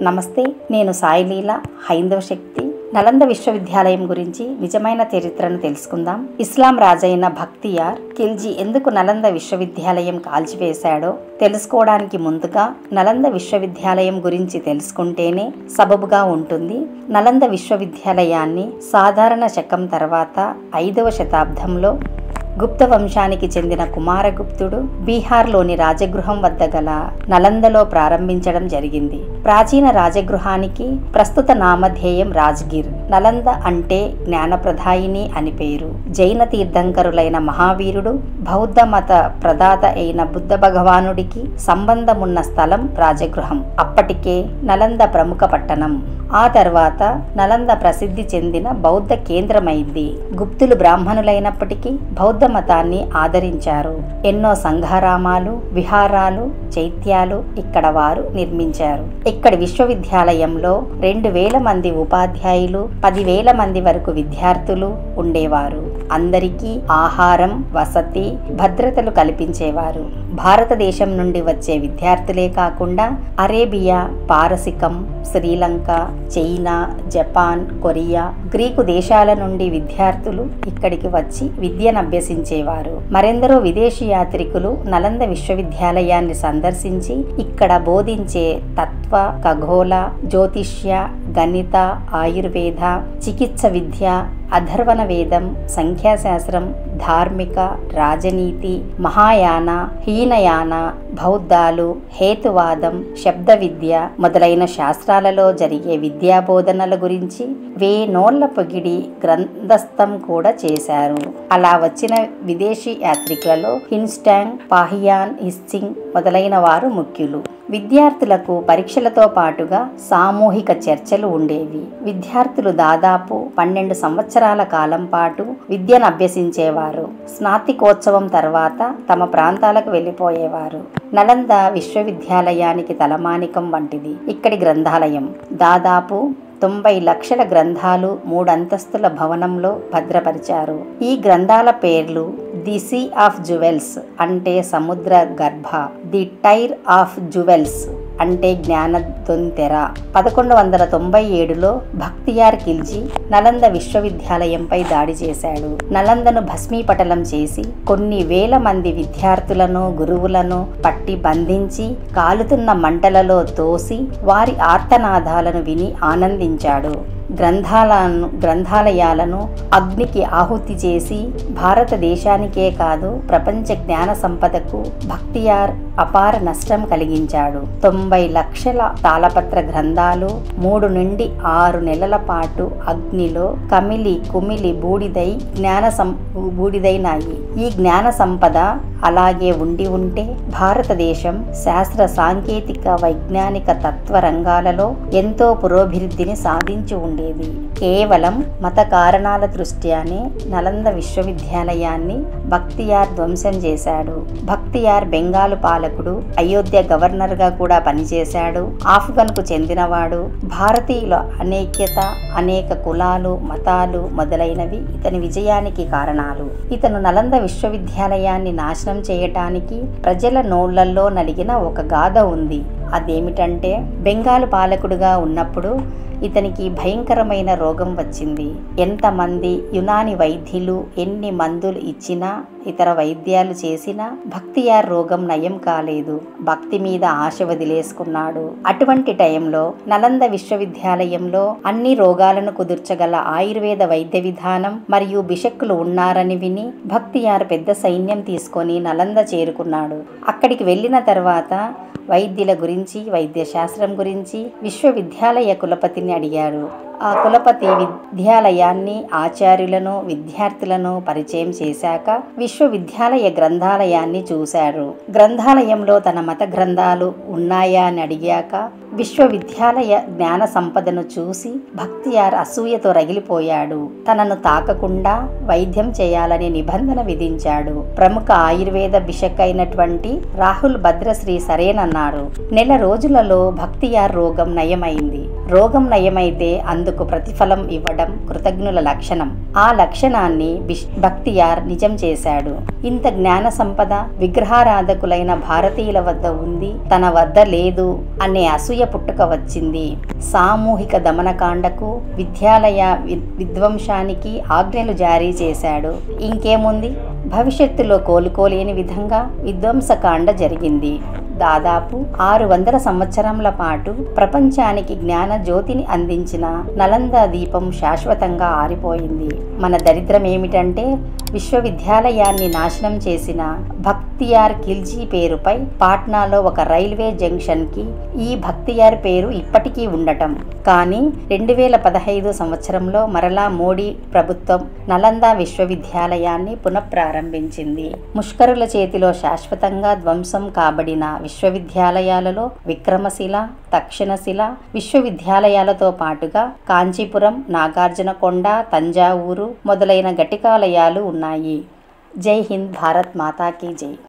నమస్తే నేను సాయిలీల హైందవ శక్తి నలంద విశ్వవిద్యాలయం గురించి నిజమైన చరిత్రను తెలుసుకుందాం ఇస్లాం రాజైన భక్తియార్ ఖిల్జీ ఎందుకు నలంద విశ్వవిద్యాలయం కాల్చివేశాడో తెలుసుకోవడానికి ముందుగా నలంద విశ్వవిద్యాలయం గురించి తెలుసుకుంటేనే సబబుగా ఉంటుంది నలంద విశ్వవిద్యాలయాన్ని సాధారణ శకం తర్వాత ఐదవ శతాబ్దంలో గుప్త వంశానికి చెందిన కుమారగుప్తుడు బీహార్లోని రాజగృహం వద్ద గల నలందలో ప్రారంభించడం జరిగింది ప్రాచీన రాజగృహానికి ప్రస్తుత నామధేయం రాజ్గిర్ నలంద అంటే జ్ఞానప్రదాయిని అని పేరు జైన తీర్థంకరులైన మహావీరుడు బౌద్ధ మత ప్రదాత అయిన బుద్ధ భగవానుడికి సంబంధమున్న స్థలం రాజగృహం అప్పటికే నలంద ప్రముఖ పట్టణం ఆ తర్వాత నలంద ప్రసిద్ధి చెందిన బౌద్ధ కేంద్రమైంది గుప్తులు బ్రాహ్మణులైనప్పటికీ బౌద్ధ మతాన్ని ఆదరించారు ఎన్నో సంఘారామాలు విహారాలు చైత్యాలు ఇక్కడ వారు నిర్మించారు ఇక్కడి విశ్వవిద్యాలయంలో రెండు వేల మంది ఉపాధ్యాయులు పదివేల మంది వరకు విద్యార్థులు ఉండేవారు అందరికీ ఆహారం వసతి భద్రతలు కల్పించేవారు భారతదేశం నుండి వచ్చే విద్యార్థులే కాకుండా అరేబియా పారసికం Sri Lanka China Japan Korea Greek దేశాల నుండి విద్యార్థులు ఇక్కడికి వచ్చి విద్యను అభ్యసించేవారు మరెందరో విదేశీ యాత్రికులు నలంద విశ్వవిద్యాలయాన్ని సందర్శించి ఇక్కడ బోధించే తత్వ ఖగోళ జ్యోతిష్య గణిత ఆయుర్వేద చికిత్స విద్య అధర్వణ వేదం సంఖ్యాశాస్త్రం ధార్మిక రాజనీతి మహాయాన హీనయాన బౌద్ధాలు హేతువాదం శబ్ద విద్య మొదలైన శాస్త్రాలలో జరిగే విద్యాబోధనల గురించి వేనోళ్ల పొగిడి గ్రంథస్థం కూడా చేశారు అలా వచ్చిన విదేశీ యాత్రికులలో హిన్స్టాంగ్ పాహియాన్ హిస్సింగ్ మొదలైన వారు ముఖ్యులు విద్యార్థులకు పరీక్షలతో పాటుగా సామూహిక చర్చలు ఉండేవి విద్యార్థులు దాదాపు పన్నెండు సంవత్సరాల కాలం పాటు విద్యను అభ్యసించేవారు స్నాతికోత్సవం తర్వాత తమ ప్రాంతాలకు వెళ్ళిపోయేవారు నలంద విశ్వవిద్యాలయానికి తలమానికం వంటిది ఇక్కడి గ్రంథాలయం దాదాపు తొంభై లక్షల గ్రంథాలు మూడంతస్తుల భవనంలో భద్రపరిచారు ఈ గ్రంథాల పేర్లు ది సీ ఆఫ్ జువెల్స్ అంటే సముద్ర గర్భ ది టైర్ ఆఫ్ జువెల్స్ అంటే జ్ఞాన దొంతెర పదకొండు వందల తొంభై ఏడులో భక్తియార్ ఖిల్జీ నలంద విశ్వవిద్యాలయంపై దాడి చేశాడు నలందను భస్మీపటలం చేసి కొన్ని వేల మంది విద్యార్థులను గురువులను పట్టి బంధించి కాలుతున్న మంటలలో తోసి వారి ఆర్తనాదాలను విని ఆనందించాడు గ్రంథాలను గ్రంథాలయాలను అగ్నికి ఆహుతి చేసి భారతదేశానికే కాదు ప్రపంచ జ్ఞాన సంపదకు భక్తియార్ అపార నష్టం కలిగించాడు తొంభై లక్షల తాళపత్ర గ్రంథాలు మూడు నుండి ఆరు నెలల పాటు అగ్నిలో కమిలి కుమిలి బూడిదై జ్ఞాన సం బూడిదైనాయి ఈ జ్ఞాన సంపద అలాగే ఉండి ఉంటే భారతదేశం శాస్త్ర సాంకేతిక వైజ్ఞానిక తత్వ రంగాలలో ఎంతో పురోభివృద్ధిని సాధించి ఉండేది కేవలం మత కారణాల దృష్ట్యానే నలంద విశ్వవిద్యాలయాన్ని భక్తియార్ ధ్వంసం చేశాడు భక్తియార్ బెంగాలు పాలకుడు అయోధ్య గవర్నర్గా కూడా పనిచేశాడు ఆఫ్ఘన్కు చెందినవాడు భారతీయుల అనేక్యత అనేక కులాలు మతాలు మొదలైనవి ఇతని విజయానికి కారణాలు ఇతను నలంద విశ్వవిద్యాలయాన్ని నాశనం చేయటానికి ప్రజల నోళ్లలో నలిగిన ఒక గాథ ఉంది అదేమిటంటే బెంగాలు పాలకుడుగా ఉన్నప్పుడు ఇతనికి భయంకరమైన రోగం వచ్చింది ఎంతమంది యునాని వైద్యులు ఎన్ని మందులు ఇచ్చినా ఇతర వైద్యాలు చేసినా భక్తియార్ రోగం నయం కాలేదు భక్తి మీద ఆశ వదిలేసుకున్నాడు అటువంటి టైంలో నలంద విశ్వవిద్యాలయంలో అన్ని రోగాలను కుదుర్చగల ఆయుర్వేద వైద్య విధానం మరియు బిషక్కులు ఉన్నారని విని భక్తియార్ పెద్ద సైన్యం తీసుకొని నలంద చేరుకున్నాడు అక్కడికి వెళ్ళిన తర్వాత వైద్యుల గురించి వైద్య శాస్త్రం గురించి విశ్వవిద్యాలయ కులపతిని అడిగారు ఆ కులపతి విద్యాలయాన్ని ఆచార్యులను విద్యార్థులను పరిచయం చేశాక విశ్వవిద్యాలయ గ్రంథాలయాన్ని చూశారు గ్రంథాలయంలో తన మత గ్రంథాలు ఉన్నాయా అని అడిగాక విశ్వవిద్యాలయ జ్ఞాన సంపదను చూసి భక్తియార్ అసూయతో రగిలిపోయాడు తనను తాకకుండా వైద్యం చేయాలని నిబంధన విధించాడు ప్రముఖ ఆయుర్వేద బిషక్ అయినటువంటి రాహుల్ భద్రశ్రీ సరేనన్నారు నెల రోజులలో భక్తియార్ రోగం నయమైంది రోగం నయమైతే అందుకు ప్రతిఫలం ఇవ్వడం కృతజ్ఞుల లక్షణం ఆ లక్షణాన్ని బిష్- భక్తియార్ నిజం చేశాడు ఇంత జ్ఞాన సంపద విగ్రహారాధకులైన భారతీయుల వద్ద ఉంది తన వద్ద లేదు అనే అసూయ పుట్టుక వచ్చింది సామూహిక దమనకాండకు విద్యాలయ వి- విధ్వంసానికి ఆజ్ఞలు జారీ చేశాడు ఇంకేముంది భవిష్యత్తులో కోలుకోలేని విధంగా విధ్వంసకాండ జరిగింది దాదాపు ఆరు వందల సంవత్సరముల పాటు ప్రపంచానికి జ్ఞాన జ్యోతిని అందించిన నలంద దీపం శాశ్వతంగా ఆరిపోయింది మన దరిద్రం ఏమిటంటే విశ్వవిద్యాలయాన్ని నాశనం చేసిన భక్తియార్ ఖిల్జీ పేరుపై పాట్నాలో ఒక రైల్వే జంక్షన్కి ఈ భక్తియార్ పేరు ఇప్పటికీ ఉండటం కానీ రెండు వేల పదహైదు సంవత్సరంలో మరలా మోడీ ప్రభుత్వం నలంద విశ్వవిద్యాలయాన్ని పునఃప్రారంభించింది ముష్కరుల చేతిలో శాశ్వతంగా ధ్వంసం కాబడిన విశ్వవిద్యాలయాలలో విక్రమశిల తక్షణశిల విశ్వవిద్యాలయాలతో పాటుగా కాంచీపురం నాగార్జునకొండ తంజావూరు మొదలైన ఘటికాలయాలు ఉన్నాయి జై హింద్ భారత్ మాతా కీ జై